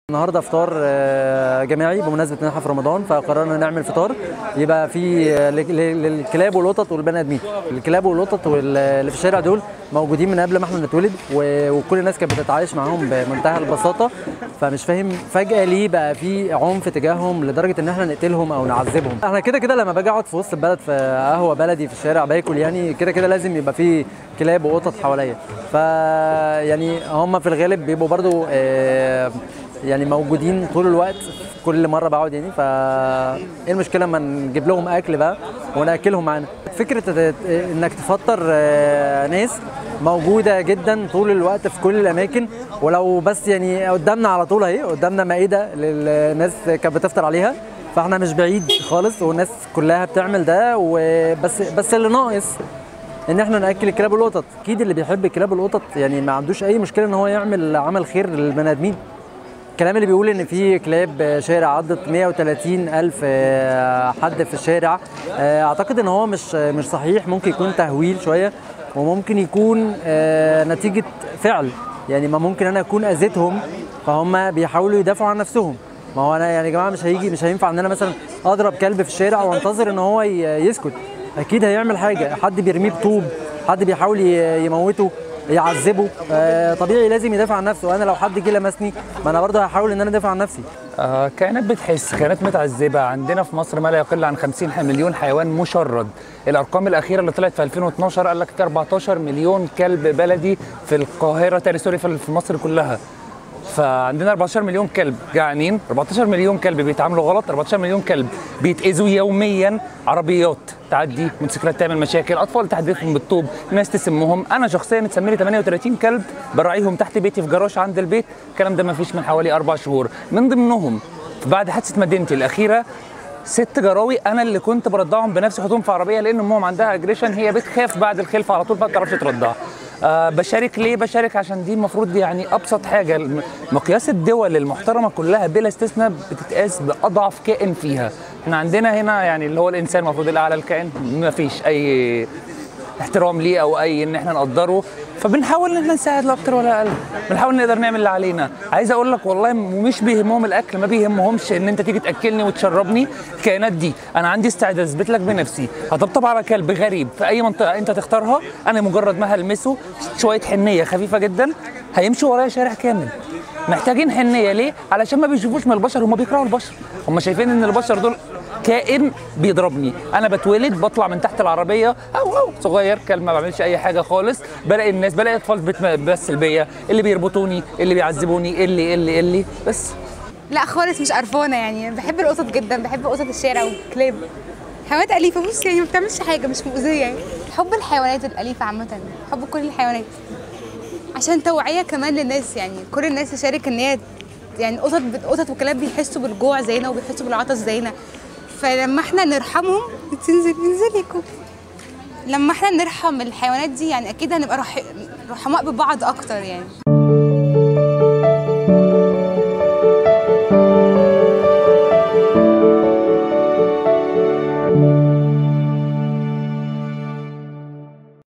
النهارده فطار آه، جماعي بمناسبه ان احنا في رمضان فقررنا نعمل فطار يبقى في آه، لل- لل- للكلاب والقطط والبني ادمين الكلاب والقطط وال- اللي في الشارع دول موجودين من قبل ما احنا نتولد و- وكل الناس كانت بتتعايش معاهم بمنتهى البساطه فمش فاهم فجاه ليه بقى في عنف تجاههم لدرجه ان احنا نقتلهم او نعذبهم احنا كده كده لما باجي اقعد في وسط البلد في قهوه بلدي في الشارع باكل يعني كده كده لازم يبقى في كلاب وقطط حواليا ف يعني هم في الغالب بيبقوا برضو آه، يعني موجودين طول الوقت في كل مره بقعد يعني فا ايه المشكله اما نجيب لهم اكل بقى وناكلهم معانا فكره ت- انك تفطر آه، ناس موجوده جدا طول الوقت في كل الاماكن ولو بس يعني قدامنا على طول اهي قدامنا مائده للناس كانت بتفطر عليها فاحنا مش بعيد خالص والناس كلها بتعمل ده وبس بس اللي ناقص ان احنا ناكل الكلاب والقطط اكيد اللي بيحب الكلاب والقطط يعني ما عندوش اي مشكله ان هو يعمل عمل خير للبني ادمين الكلام اللي بيقول ان في كلاب شارع عدت 130 الف آه، حد في الشارع آه، اعتقد ان هو مش مش صحيح ممكن يكون تهويل شويه وممكن يكون آه، نتيجه فعل يعني ما ممكن انا اكون اذيتهم فهم بيحاولوا يدافعوا عن نفسهم ما هو انا يعني يا جماعه مش هيجي مش هينفع ان انا مثلا اضرب كلب في الشارع وانتظر ان هو ي- يسكت اكيد هيعمل حاجه حد بيرميه بطوب حد بيحاول ي- يموته يعذبه آه، طبيعي لازم يدافع عن نفسه وانا لو حد جه لمسني ما انا برضه هحاول ان انا ادافع عن نفسي آه كائنات بتحس كائنات متعذبه عندنا في مصر ما لا يقل عن 50 مليون حيوان مشرد الارقام الاخيره اللي طلعت في 2012 قال لك 14 مليون كلب بلدي في القاهره تاني سوري في في مصر كلها فعندنا 14 مليون كلب جعانين 14 مليون كلب بيتعاملوا غلط 14 مليون كلب بيتاذوا يوميا عربيات تعدي موتوسيكلات تعمل مشاكل اطفال تحدفهم بالطوب ناس تسمهم انا شخصيا اتسمى لي 38 كلب براعيهم تحت بيتي في جراج عند البيت الكلام ده ما فيش من حوالي اربع شهور من ضمنهم بعد حادثه مدينتي الاخيره ست جراوي انا اللي كنت برضعهم بنفسي احطهم في عربيه لان امهم عندها اجريشن هي بتخاف بعد الخلفه على طول ما بتعرفش ترضع آه بشارك ليه بشارك عشان دي المفروض يعني ابسط حاجه الم- مقياس الدول المحترمه كلها بلا استثناء بتتقاس باضعف كائن فيها احنا عندنا هنا يعني اللي هو الانسان المفروض الاعلى الكائن ما فيش اي احترام ليه او اي ان احنا نقدره فبنحاول ان احنا نساعد لا اكتر ولا اقل بنحاول نقدر نعمل اللي علينا عايز اقول لك والله مش بيهمهم الاكل ما بيهمهمش ان انت تيجي تاكلني وتشربني الكائنات دي انا عندي استعداد اثبت لك بنفسي هطبطب على كلب غريب في اي منطقه انت تختارها انا مجرد ما هلمسه شويه حنيه خفيفه جدا هيمشي ورايا شارع كامل محتاجين حنيه ليه علشان ما بيشوفوش من البشر هم بيكرهوا البشر هم شايفين ان البشر دول كائن بيضربني انا بتولد بطلع من تحت العربيه او او صغير كلب ما بعملش اي حاجه خالص بلاقي الناس بلاقي اطفال بتمثل بيا اللي بيربطوني اللي بيعذبوني اللي اللي اللي بس لا خالص مش قرفانه يعني بحب القطط جدا بحب قطط الشارع والكلاب حيوانات أليفة بص يعني ما بتعملش حاجة مش مؤذية يعني حب الحيوانات الأليفة عامة حب كل الحيوانات عشان توعية كمان للناس يعني كل الناس تشارك إن هي يعني القطط القطط والكلاب بيحسوا بالجوع زينا وبيحسوا بالعطش زينا فلما احنا نرحمهم تنزل انزلي كوب لما احنا نرحم الحيوانات دي يعني أكيد هنبقى رح... رحماء ببعض أكتر يعني